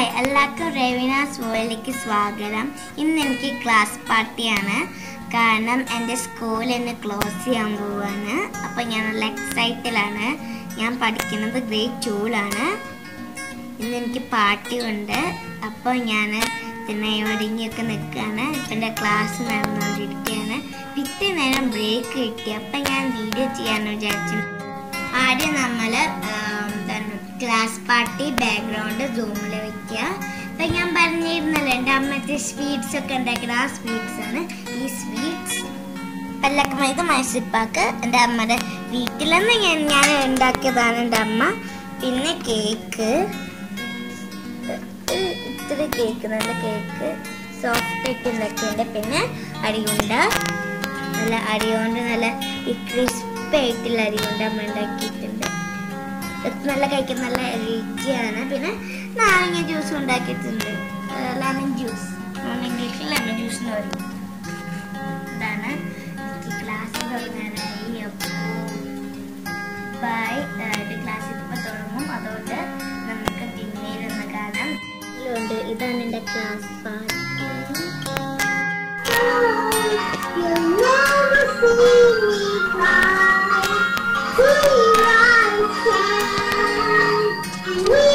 Hi എല്ലാവർക്കും റെവിനാസ് വേൾഡിലേക്ക് സ്വാഗതം ഇന്ന് എനിക്ക് ക്ലാസ് പാർട്ടിയാണ് കാരണം എൻ്റെ സ്കൂൾ ഇന്ന് ക്ലോസ് ചെയ്യാൻ പോവാണ് അപ്പോൾ ഞാൻ നല്ല എക്സൈറ്റഡിലാണ് ഞാൻ പഠിക്കുന്നത് ഗ്രേഡ് ടൂലാണ് ഇന്ന് എനിക്ക് പാർട്ടി ഉണ്ട് അപ്പോൾ ഞാൻ പിന്നെ ഒരുങ്ങിയൊക്കെ നിൽക്കുകയാണ് ഇപ്പം എൻ്റെ ക്ലാസ് നടന്നുകൊണ്ടിരിക്കുകയാണ് പിറ്റേ നേരം ബ്രേക്ക് കിട്ടി അപ്പം ഞാൻ വീഡിയോ ചെയ്യാമെന്ന് വിചാരിച്ചു ആദ്യം നമ്മൾ എന്താണ് ക്ലാസ് പാർട്ടി ബാക്ക്ഗ്രൗണ്ട് സൂമിൽ വെക്കുക അപ്പം ഞാൻ പറഞ്ഞിരുന്നല്ലോ എൻ്റെ അമ്മത്തെ സ്വീറ്റ്സ് ഒക്കെ ഉണ്ടാക്കിയത് ആ സ്വീറ്റ്സ് ആണ് ഈ സ്വീറ്റ്സ് പല്ലക്കം ഇത് മൈസൂർപ്പാക്ക് എൻ്റെ അമ്മയുടെ വീട്ടിൽ നിന്ന് ഞാൻ ഞാൻ ഉണ്ടാക്കിയതാണ് എൻ്റെ അമ്മ പിന്നെ കേക്ക് ഇത്തിരി കേക്ക് നല്ല കേക്ക് സോഫ്റ്റ് ആയിട്ട് ഉണ്ടാക്കിയുണ്ട് പിന്നെ അരിയുണ്ട നല്ല അരിയോണ്ട് നല്ല ഈ ക്രിസ്പി ആയിട്ടുള്ള അരിയുണ്ട അമ്മ ഉണ്ടാക്കിയിട്ടുണ്ട് ഇത് നല്ല കഴിക്കാൻ നല്ല രുചിയാണ് പിന്നെ നാരങ്ങ ജ്യൂസ് ഉണ്ടാക്കിയിട്ടുണ്ട് ലെമൺ ജ്യൂസ് ഇംഗ്ലീഷിൽ ലെമൺ ജ്യൂസ് എന്ന് പറയും ഇതാണ് എനിക്ക് ക്ലാസ് തുടങ്ങാനായി അപ്പോൾ ബൈ ക്ലാസ് ഇപ്പോൾ തുടങ്ങും അതുകൊണ്ട് നമുക്ക് പിന്നീടൊന്ന് കാണാം ഇതിലുണ്ട് ഇതാണ് എൻ്റെ class party You'll never see me cry. We are sad, and we